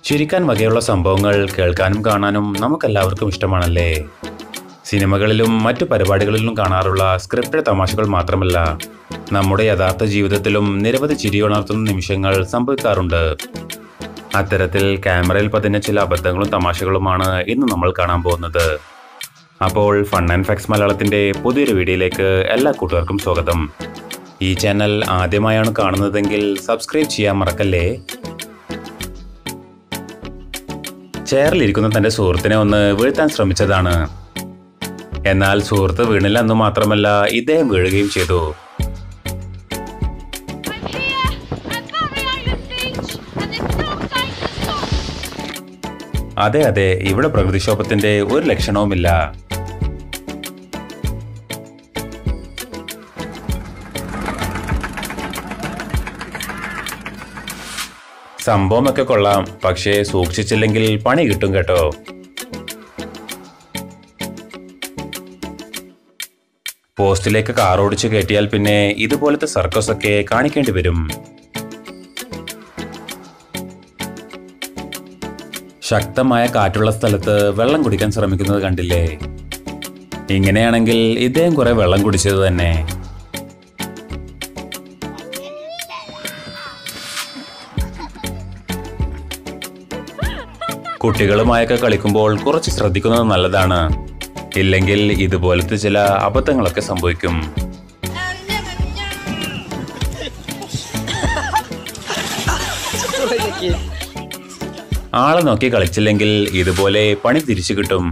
ചിരിക്കാൻ വകയുള്ള സംഭവങ്ങൾ കേൾക്കാനും കാണാനും നമുക്കെല്ലാവർക്കും ഇഷ്ടമാണല്ലേ സിനിമകളിലും മറ്റു പരിപാടികളിലും കാണാറുള്ള സ്ക്രിപ്റ്റഡ് തമാശകൾ മാത്രമല്ല നമ്മുടെ യഥാർത്ഥ ജീവിതത്തിലും നിരവധി ചിരിയുണർത്തുന്ന നിമിഷങ്ങൾ സംഭവിക്കാറുണ്ട് അത്തരത്തിൽ ക്യാമറയിൽ പതിഞ്ഞ ചില അബദ്ധങ്ങളും തമാശകളുമാണ് ഇന്ന് നമ്മൾ കാണാൻ പോകുന്നത് അപ്പോൾ ഫൺ ആൻഡ് ഫാക്സ് മലയാളത്തിന്റെ പുതിയൊരു വീഡിയോയിലേക്ക് എല്ലാ കൂട്ടുകാർക്കും സ്വാഗതം ഈ ചാനൽ ആദ്യമായാണ് കാണുന്നതെങ്കിൽ സബ്സ്ക്രൈബ് ചെയ്യാൻ മറക്കല്ലേ ചെയറിലിരിക്കുന്ന തന്റെ സുഹൃത്തിനെ ഒന്ന് വീഴ്ത്താൻ ശ്രമിച്ചതാണ് എന്നാൽ സുഹൃത്ത് വീണില്ല എന്ന് മാത്രമല്ല ഇദ്ദേഹം വീഴുകയും ചെയ്തു I'm here! I'm Mariah Beach! And there's no time to stop! അതെ അതെ ഇവിടെ പ്രകൃതിക്ഷോഭത്തിന്റെ ഒരു ലക്ഷണവുമില്ല സംഭവമൊക്കെ കൊള്ളാം പക്ഷേ സൂക്ഷിച്ചില്ലെങ്കിൽ പണി കിട്ടും കേട്ടോ പോസ്റ്റിലേക്ക് കാർ ഓടിച്ചു കയറ്റിയാൽ പിന്നെ ഇതുപോലത്തെ സർക്കസ് ഒക്കെ കാണിക്കേണ്ടി വരും ശക്തമായ കാറ്റുള്ള സ്ഥലത്ത് വെള്ളം കുടിക്കാൻ ശ്രമിക്കുന്നത് കണ്ടില്ലേ ഇങ്ങനെയാണെങ്കിൽ ഇദ്ദേഹം കുറെ വെള്ളം കുടിച്ചത് തന്നെ കുട്ടികളുമായൊക്കെ കളിക്കുമ്പോൾ കുറച്ച് ശ്രദ്ധിക്കുന്നത് നല്ലതാണ് ഇല്ലെങ്കിൽ ഇതുപോലത്തെ ചില അബദ്ധങ്ങളൊക്കെ സംഭവിക്കും ആളെ നോക്കി കളിച്ചില്ലെങ്കിൽ ഇതുപോലെ പണി തിരിച്ചു കിട്ടും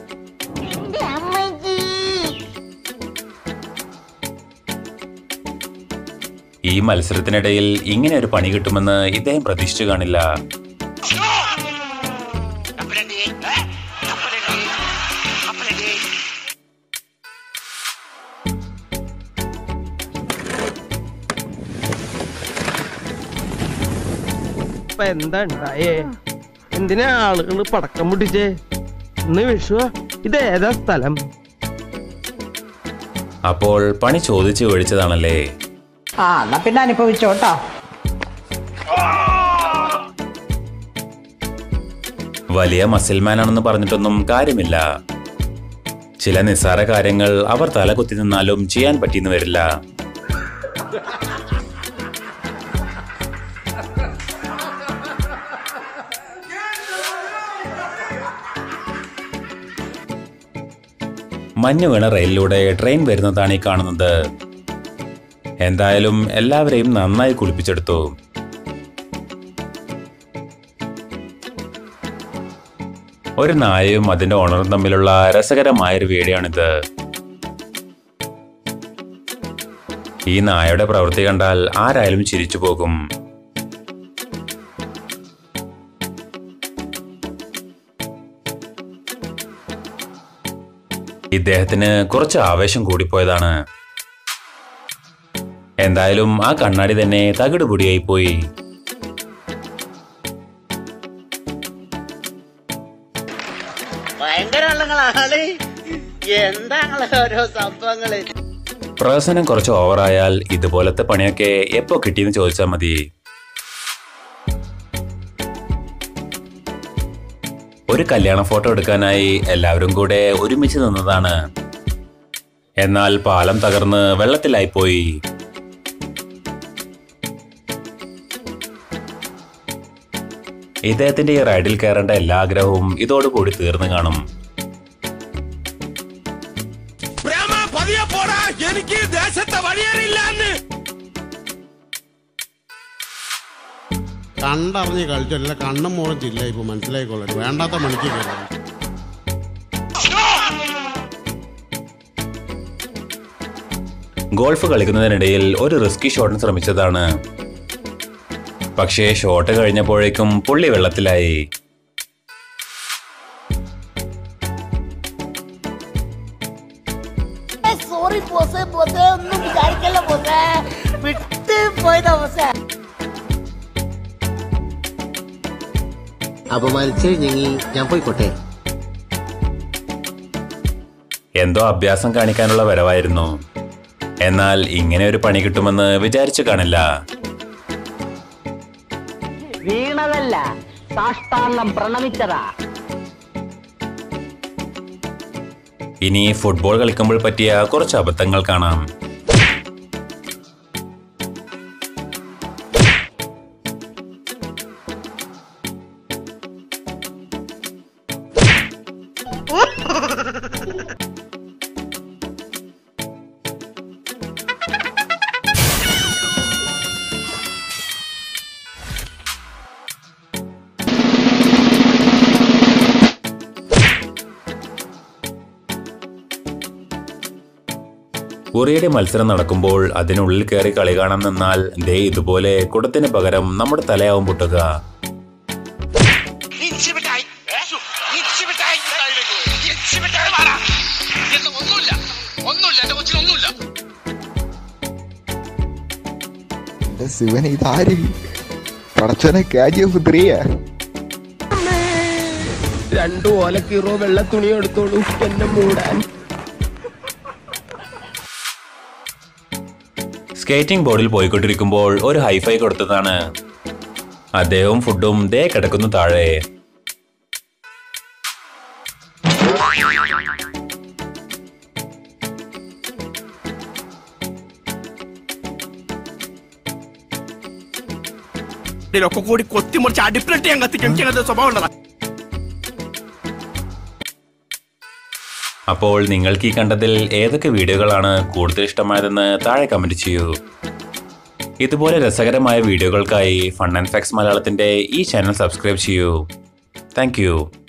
ഈ മത്സരത്തിനിടയിൽ ഇങ്ങനെ ഒരു പണി കിട്ടുമെന്ന് ഇദ്ദേഹം പ്രതീക്ഷിച്ചു കാണില്ല ഇപ്പൊ എന്താ ഉണ്ടായേ എന്തിനാ ആളുകൾ പടക്കം പൊട്ടിച്ചേ ഇന്ന് വിഷു ഇത് ഏതാ സ്ഥലം അപ്പോൾ പണി ചോദിച്ചു മേടിച്ചതാണല്ലേ ആ എന്നാ പിന്നെ അനുഭവിച്ചോട്ടോ വലിയ മസിൽമാൻ ആണെന്ന് പറഞ്ഞിട്ടൊന്നും കാര്യമില്ല ചില നിസ്സാര കാര്യങ്ങൾ അവർ തലകുത്തി നിന്നാലും ചെയ്യാൻ പറ്റിയെന്ന് വരില്ല മഞ്ഞു വീണ റെയിലിലൂടെ ട്രെയിൻ വരുന്നതാണ് ഈ കാണുന്നത് എന്തായാലും എല്ലാവരെയും നന്നായി കുളിപ്പിച്ചെടുത്തു ഒരു നായയും അതിന്റെ ഓണറും തമ്മിലുള്ള രസകരമായൊരു വീഡിയോയാണിത് ഈ നായയുടെ പ്രവൃത്തി കണ്ടാൽ ആരായാലും ചിരിച്ചു പോകും ഇദ്ദേഹത്തിന് കുറച്ച് ആവേശം കൂടിപ്പോയതാണ് എന്തായാലും ആ കണ്ണാടി തന്നെ തകിട് പൊടിയായി പോയി ഭയങ്കര ആളുകളാണ് എന്താണ് ഓരോ സംഭവങ്ങള് പ്രഹസനം കുറച്ച് ഓവറായാൽ ഇതുപോലത്തെ പണിയൊക്കെ എപ്പോ കിട്ടിയെന്ന് ചോദിച്ചാൽ മതി ഒരു കല്യാണ ഫോട്ടോ എടുക്കാനായി എല്ലാവരും കൂടെ ഒരുമിച്ച് നിന്നതാണ് എന്നാൽ പാലം തകർന്ന് വെള്ളത്തിലായി പോയി ഇദ്ദേഹത്തിന്റെ ഈ റൈഡിൽ കയറേണ്ട എല്ലാ ആഗ്രഹവും ഇതോടുകൂടി തീർന്നു കാണും പ്രേമ പതിയെ പോടാ എനിക്ക് ദേശത്തെ വഴിയറിയില്ലാന്ന് കണ്ടറിഞ്ഞ് കളിച്ചല്ല കണ്ണും മോറും ചില്ല ഇപ്പൊ മനസ്സിലായിക്കോളൂ വേണ്ടാത്ത മണിക്ക് കയറാം ഗോൾഫ് കളിക്കുന്നതിനിടയിൽ ഒരു റിസ്കി ഷോട്ടിന് ശ്രമിച്ചതാണ് പക്ഷേ ഷോട്ട് കഴിഞ്ഞപ്പോഴേക്കും പുള്ളി വെള്ളത്തിലായി സോറി ബോസേ ബോസേ ഒന്നും വിചാരിക്കല്ല ബോസേ വിട്ട് പോയതാ ബോസേ അപമാനിച്ച് ഞങ്ങി ഞാൻ പോയിക്കോട്ടെ എന്തോ അഭ്യാസം കാണിക്കാനുള്ള വരവായിരുന്നു എന്നാൽ ഇങ്ങനെ ഒരു പണി കിട്ടുമെന്ന് വിചാരിച്ചു കാണില്ല വീണതല്ല സാഷ്ടാംഗം പ്രണമിച്ചതാ ഇനി ഫുട്ബോൾ കളിക്കുമ്പോൾ പറ്റിയ കുറച്ച് അബദ്ധങ്ങൾ കാണാം ഉറിയുടെ മത്സരം നടക്കുമ്പോൾ അതിനുള്ളിൽ കയറി കളി കാണാൻ നിന്നാൽ ദേ ഇതുപോലെ കുടത്തിന് പകരം നമ്മുടെ തലയാവും പൊട്ടുക എന്റെ ശിവൻ ഇതാര് പടച്ചോനെ കാജിയഫ് ത്രീയാ രണ്ടു ഓലക്കീറോ വെള്ള തുണി എടുത്തോളൂ എന്നെ മൂടാൻ സ്കേറ്റിംഗ് ബോർഡിൽ പോയിക്കൊണ്ടിരിക്കുമ്പോൾ ഒരു ഹൈഫൈ കൊടുത്തതാണ് അദ്ദേഹവും ഫുഡും ദേ കിടക്കുന്നു താഴെ ഇതിലൊക്കെ കൂടി കൊത്തിമുറിച്ച് അടിപ്പിലിട്ട് ഞാൻ കത്തിക്കും എനിക്ക് അങ്ങനത്തെ സ്വഭാവം ഉള്ളതാ അപ്പോൾ നിങ്ങൾക്ക് ഈ കണ്ടതിൽ ഏതൊക്കെ വീഡിയോകളാണ് കൂടുതൽ ഇഷ്ടമായതെന്ന് താഴെ കമന്റ് ചെയ്യൂ ഇതുപോലെ രസകരമായ വീഡിയോകൾക്കായി ഫൺ ആൻഡ് ഫാക്സ് മലയാളത്തിന്റെ ഈ ചാനൽ സബ്സ്ക്രൈബ് ചെയ്യൂ താങ്ക്